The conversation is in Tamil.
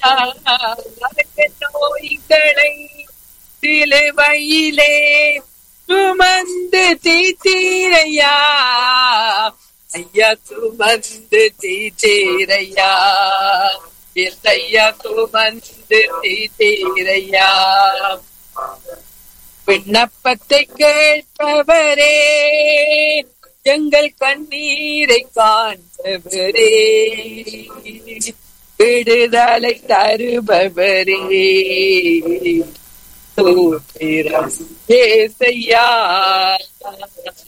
நோய்களை சிலுவையிலே சுமந்து தீத்தீரையா ஐயா சுமந்து தீத்தீரையா ஐயா சுமந்து தீத்தீரையா விண்ணப்பத்தை கேட்பவரே எங்கள் கண்ணீரை காண்பவரே விடுதலை தருபவரே ஏசையா